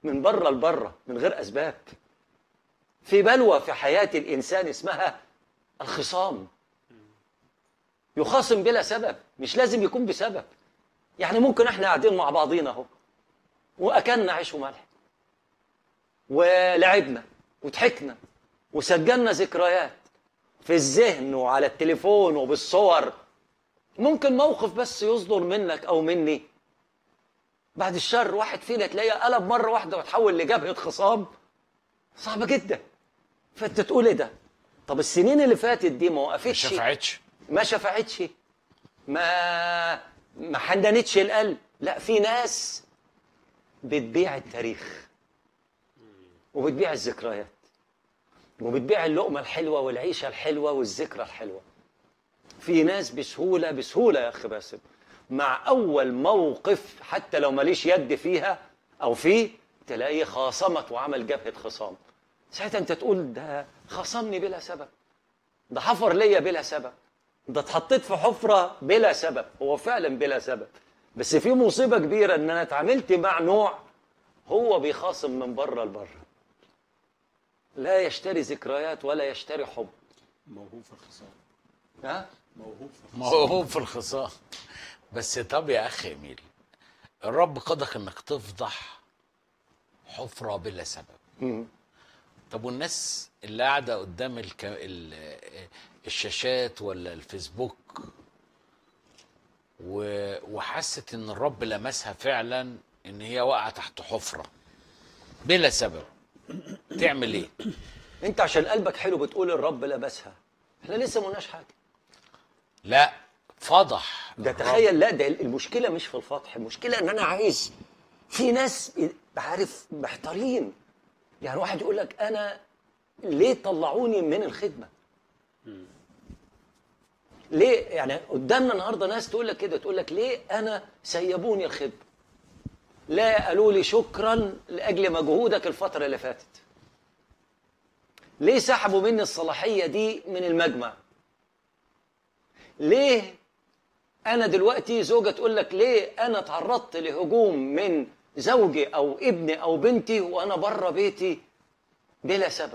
من بره لبره من غير اسباب في بلوى في حياه الانسان اسمها الخصام يخاصم بلا سبب مش لازم يكون بسبب يعني ممكن احنا قاعدين مع بعضينا اهو واكلنا عيش وملح ولعبنا وضحكنا وسجلنا ذكريات في الذهن وعلى التليفون وبالصور ممكن موقف بس يصدر منك او مني بعد الشر واحد فينا تلاقيه قلب مره واحده وتحول لجبهه خصام صعبه جدا فانت تقول ايه ده طب السنين اللي فاتت دي ما ما وقفتش شفعتش ما شفعتش ما ما حننتش القلب لا في ناس بتبيع التاريخ وبتبيع الذكريات وبتبيع اللقمة الحلوة والعيشة الحلوة والذكرى الحلوة في ناس بسهولة بسهولة يا أخي باسم مع أول موقف حتى لو ماليش يد فيها أو فيه تلاقيه خاصمت وعمل جبهة خصام ساعتها أنت تقول ده خاصمني بلا سبب ده حفر ليا بلا سبب ده اتحطيت في حفرة بلا سبب هو فعلا بلا سبب بس في مصيبة كبيرة ان انا اتعاملت مع نوع هو بيخاصم من بره لبره لا يشتري ذكريات ولا يشتري حب موهوب في الخصام ها موهوب في موهوب في الخصام بس طب يا اخي اميل الرب قدك انك تفضح حفره بلا سبب مم. طب والناس اللي قاعده قدام الك... ال... الشاشات ولا الفيسبوك و... وحست ان الرب لمسها فعلا ان هي واقعه تحت حفره بلا سبب تعمل ايه انت عشان قلبك حلو بتقول الرب لبسها احنا لسه ما قلناش حاجة لا فضح ده الرب. تخيل لا ده المشكلة مش في الفضح المشكلة ان انا عايز في ناس عارف محتارين يعني واحد يقول لك انا ليه طلعوني من الخدمة ليه يعني قدامنا النهارده ناس تقول لك كده تقول لك ليه انا سيبوني الخدمة لا قالوا لي شكرا لاجل مجهودك الفترة اللي فاتت ليه سحبوا مني الصلاحية دي من المجمع ليه انا دلوقتي زوجة تقول لك ليه انا تعرضت لهجوم من زوجي او ابني او بنتي وانا بره بيتي بلا سبب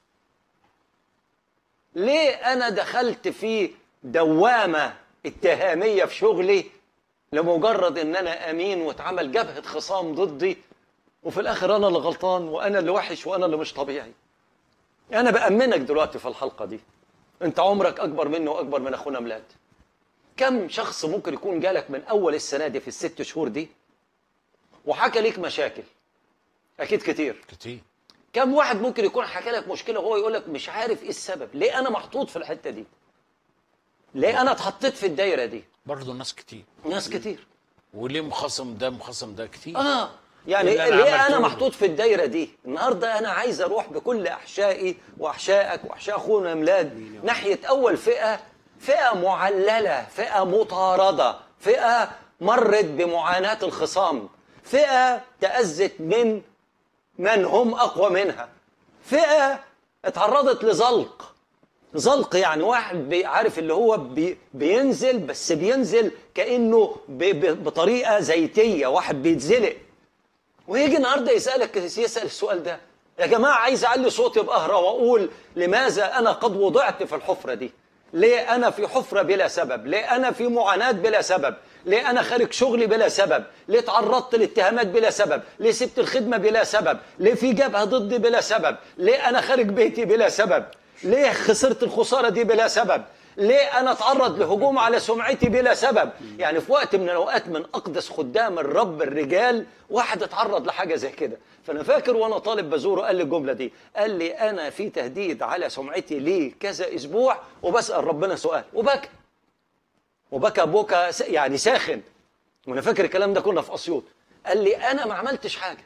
ليه انا دخلت في دوامة اتهامية في شغلي لمجرد ان انا امين واتعمل جبهة خصام ضدي وفي الاخر انا اللي غلطان وانا اللي وحش وانا اللي مش طبيعي انا بامنك دلوقتي في الحلقة دي انت عمرك اكبر مني واكبر من اخونا ميلاد كم شخص ممكن يكون جالك من اول السنه دي في الست شهور دي وحكى ليك مشاكل اكيد كتير كتير كم واحد ممكن يكون حكى لك مشكله وهو يقول لك مش عارف ايه السبب ليه انا محطوط في الحته دي ليه انا اتحطيت في الدايره دي برضه ناس كتير ناس كتير وليه مخصم ده مخصم ده كتير اه يعني اللي أنا ليه انا عملته. محطوط في الدايره دي النهارده انا عايز اروح بكل احشائي واحشائك واحشاء اخونا ميلاد ناحيه اول فئه فئه معلله فئه مطارده فئه مرت بمعاناه الخصام فئه تاذت من من هم اقوى منها فئه اتعرضت لزلق زلق يعني واحد بي- عارف اللي هو بي بينزل بس بينزل كانه ب- ب- بطريقه زيتيه واحد بيتزلق ويجي النهارده يسالك يسال السؤال ده يا جماعه عايز اعلي صوتي بقهرة واقول لماذا انا قد وضعت في الحفره دي ليه انا في حفره بلا سبب ليه انا في معاناه بلا سبب ليه انا خارج شغلي بلا سبب ليه تعرضت لاتهامات بلا سبب ليه سبت الخدمه بلا سبب ليه في جبهه ضدي بلا سبب ليه انا خارج بيتي بلا سبب ليه خسرت الخساره دي بلا سبب ليه انا اتعرض لهجوم على سمعتي بلا سبب يعني في وقت من الاوقات من اقدس خدام الرب الرجال واحد اتعرض لحاجه زي كده فانا فاكر وانا طالب بزوره قال لي الجمله دي قال لي انا في تهديد على سمعتي ليه كذا اسبوع وبسال ربنا سؤال وبكى وبكى بكى س- يعني ساخن وانا فاكر الكلام ده كنا في اسيوط قال لي انا ما عملتش حاجه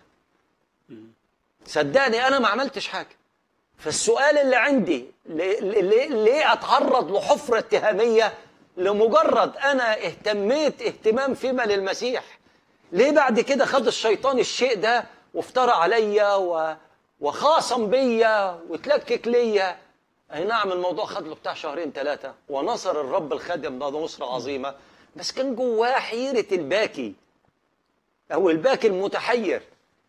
صدقني انا ما عملتش حاجه فالسؤال اللي عندي ليه, ليه, ليه اتعرض لحفرة اتهامية لمجرد انا اهتميت اهتمام فيما للمسيح ليه بعد كده خد الشيطان الشيء ده وافترى عليا و... وخاصم بيا وتلكك ليا اي نعم الموضوع خد له بتاع شهرين ثلاثة ونصر الرب الخادم ده نصرة عظيمة بس كان جواه حيرة الباكي او الباكي المتحير